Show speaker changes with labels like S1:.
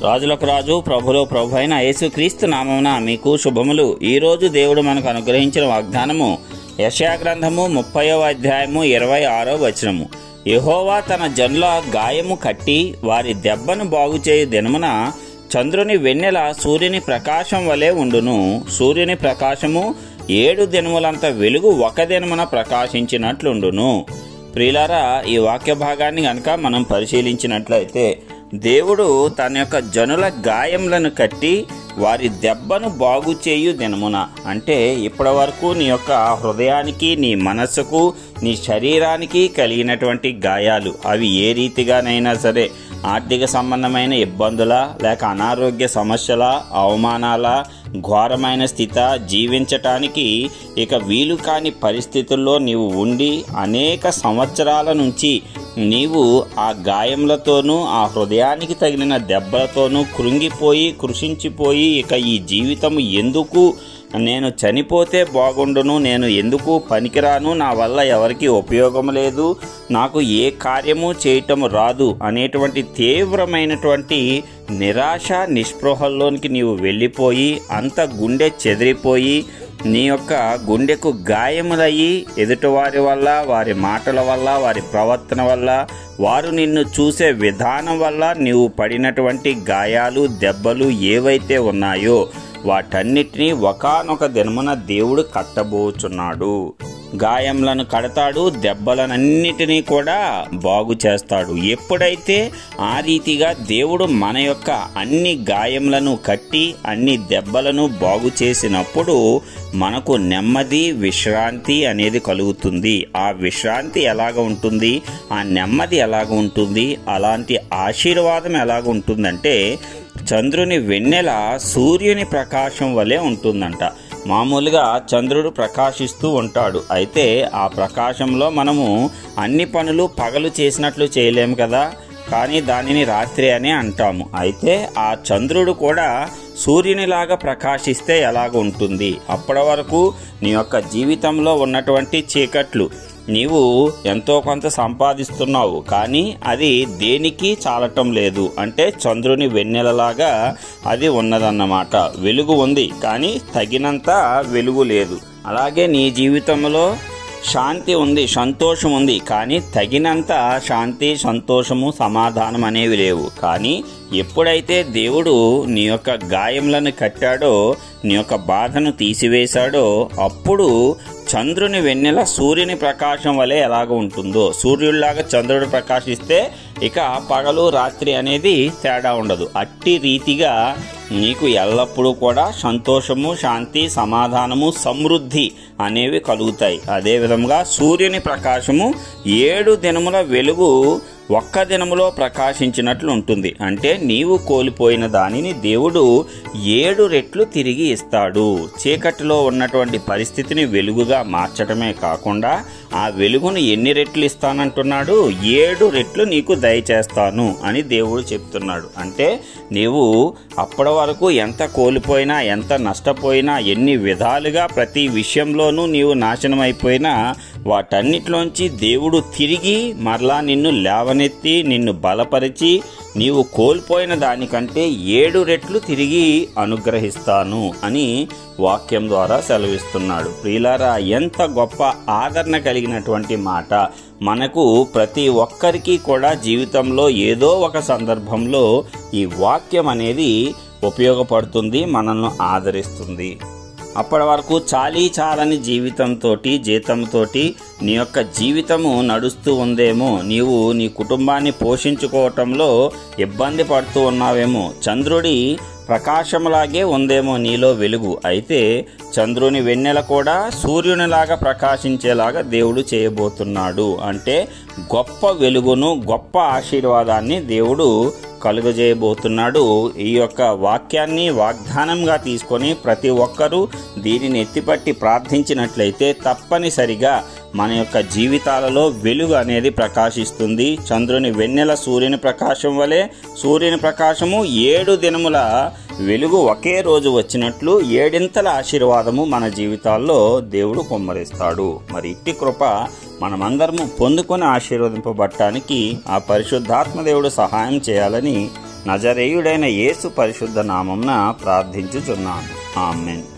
S1: రాజులకు రాజు ప్రభులో ప్రభు అయిన యేసుక్రీస్తు నామమున మీకు శుభములు ఈ రోజు దేవుడు మనకు అనుగ్రహించిన వాగ్దానము యశా గ్రంథము ముప్పైవ అధ్యాయము ఇరవై ఆరో వచనము యెహోవా తన జనుల గాయము కట్టి వారి దెబ్బను బాగు చేయు దినమున చంద్రుని వెన్నెల సూర్యుని ప్రకాశం వలె ఉండును సూర్యుని ప్రకాశము ఏడు దినములంత వెలుగు ఒక దినమున ప్రకాశించినట్లుండును ప్రియులారా ఈ వాక్య భాగాన్ని గనక మనం పరిశీలించినట్లయితే దేవుడు తన యొక్క జనుల గాయములను కట్టి వారి దెబ్బను బాగు చేయు దినమున అంటే ఇప్పటి వరకు నీ యొక్క హృదయానికి నీ మనస్సుకు నీ శరీరానికి కలిగినటువంటి గాయాలు అవి ఏ రీతిగానైనా సరే ఆర్థిక సంబంధమైన ఇబ్బందుల లేక అనారోగ్య సమస్యల అవమానాల ఘోరమైన స్థిత జీవించటానికి ఇక వీలు కాని పరిస్థితుల్లో నీవు ఉండి అనేక సంవత్సరాల నుంచి నీవు ఆ గాయములతోనూ ఆ హృదయానికి తగిలిన దెబ్బలతోనూ కృంగిపోయి కృషించిపోయి ఇక ఈ జీవితం ఎందుకు నేను చనిపోతే బాగుండును నేను ఎందుకు పనికిరాను నా వల్ల ఎవరికి ఉపయోగం లేదు నాకు ఏ కార్యము చేయటం రాదు అనేటువంటి తీవ్రమైనటువంటి నిరాశ నిస్పృహల్లోనికి నీవు వెళ్ళిపోయి అంత గుండె చెదిరిపోయి నీ యొక్క గుండెకు గాయములయ్యి ఎదుటివారి వల్ల వారి మాటల వల్ల వారి ప్రవర్తన వల్ల వారు నిన్ను చూసే విధానం వల్ల నీవు పడినటువంటి గాయాలు దెబ్బలు ఏవైతే ఉన్నాయో వాటన్నిటినీ ఒకానొక దినమున దేవుడు కట్టబోచున్నాడు గాయములను కడతాడు దెబ్బలనన్నిటినీ కూడా బాగు చేస్తాడు ఎప్పుడైతే ఆ రీతిగా దేవుడు మన యొక్క అన్ని గాయములను కట్టి అన్ని దెబ్బలను బాగు చేసినప్పుడు మనకు నెమ్మది విశ్రాంతి అనేది కలుగుతుంది ఆ విశ్రాంతి ఎలాగ ఉంటుంది ఆ నెమ్మది ఎలాగ ఉంటుంది అలాంటి ఆశీర్వాదం ఎలాగ ఉంటుందంటే చంద్రుని వెన్నెల సూర్యుని ప్రకాశం వలె ఉంటుందంట మామూలుగా చంద్రుడు ప్రకాశిస్తూ ఉంటాడు అయితే ఆ ప్రకాశంలో మనము అన్ని పనులు పగలు చేసినట్లు చేయలేము కదా కానీ దానిని రాత్రి అని అంటాము అయితే ఆ చంద్రుడు కూడా సూర్యునిలాగా ప్రకాశిస్తే ఎలాగ ఉంటుంది అప్పటి వరకు నీ యొక్క జీవితంలో ఉన్నటువంటి చీకట్లు నీవు ఎంతో కొంత సంపాదిస్తున్నావు కానీ అది దేనికి చాలటం లేదు అంటే చంద్రుని వెన్నెలలాగా అది ఉన్నదన్నమాట వెలుగు ఉంది కానీ తగినంత వెలుగు లేదు అలాగే నీ జీవితంలో శాంతి ఉంది సంతోషం ఉంది కానీ తగినంత శాంతి సంతోషము సమాధానం అనేవి లేవు కానీ ఎప్పుడైతే దేవుడు నీ యొక్క గాయములను కట్టాడో నీ యొక్క బాధను తీసివేశాడో అప్పుడు చంద్రుని వెన్నెల సూర్యుని ప్రకాశం వలె ఎలాగ ఉంటుందో సూర్యుడిలాగా చంద్రుడు ప్రకాశిస్తే ఇక పగలు రాత్రి అనేది తేడా ఉండదు అట్టి రీతిగా నీకు ఎల్లప్పుడూ కూడా సంతోషము శాంతి సమాధానము సమృద్ధి అనేవి కలుగుతాయి అదేవిధంగా సూర్యుని ప్రకాశము ఏడు దినముల వెలుగు ఒక్క దినములో ప్రకాశించినట్లు ఉంటుంది అంటే నీవు కోల్పోయిన దానిని దేవుడు ఏడు రెట్లు తిరిగి ఇస్తాడు చీకటిలో ఉన్నటువంటి పరిస్థితిని వెలుగుగా మార్చడమే కాకుండా ఆ వెలుగును ఎన్ని రెట్లు ఇస్తానంటున్నాడు ఏడు రెట్లు నీకు దయచేస్తాను అని దేవుడు చెప్తున్నాడు అంటే నీవు అప్పటి వరకు ఎంత కోల్పోయినా ఎంత నష్టపోయినా ఎన్ని విధాలుగా ప్రతి విషయంలోనూ నీవు నాశనం అయిపోయినా వాటన్నిటిలోంచి దేవుడు తిరిగి మరలా నిన్ను లేవనెత్తి నిన్ను బలపరిచి నీవు కోల్పోయిన దానికంటే ఏడు రెట్లు తిరిగి అనుగ్రహిస్తాను అని వాక్యం ద్వారా సెలవిస్తున్నాడు ప్రియులారా ఎంత గొప్ప ఆదరణ కలిగినటువంటి మాట మనకు ప్రతి ఒక్కరికి కూడా జీవితంలో ఏదో ఒక సందర్భంలో ఈ వాక్యం అనేది ఉపయోగపడుతుంది మనల్ని ఆదరిస్తుంది అప్పటి వరకు చాలీ చాలని జీవితంతో జీతంతో నీ యొక్క జీవితము నడుస్తూ ఉందేమో నీవు నీ కుటుంబాన్ని పోషించుకోవటంలో ఇబ్బంది పడుతూ ఉన్నావేమో చంద్రుడి ప్రకాశంలాగే ఉందేమో నీలో వెలుగు అయితే చంద్రుని వెన్నెల కూడా సూర్యునిలాగా ప్రకాశించేలాగా దేవుడు చేయబోతున్నాడు అంటే గొప్ప వెలుగును గొప్ప ఆశీర్వాదాన్ని దేవుడు కలుగజేయబోతున్నాడు ఈ యొక్క వాక్యాన్ని వాగ్దానంగా తీసుకొని ప్రతి ఒక్కరూ దీనిని ఎత్తిపట్టి ప్రార్థించినట్లయితే తప్పనిసరిగా మన యొక్క జీవితాలలో వెలుగు అనేది ప్రకాశిస్తుంది చంద్రుని వెన్నెల సూర్యుని ప్రకాశం వలె సూర్యుని ప్రకాశము ఏడు దినముల వెలుగు ఒకే రోజు వచ్చినట్లు ఏడింతల ఆశీర్వాదము మన జీవితాల్లో దేవుడు కుమ్మరిస్తాడు మరి ఇట్టి కృప మనమందరము పొందుకొని ఆశీర్వదింపబడటానికి ఆ పరిశుద్ధాత్మ దేవుడు సహాయం చేయాలని నజరేయుడైన యేసు పరిశుద్ధ నామంన ప్రార్థించుచున్నాను ఆమెన్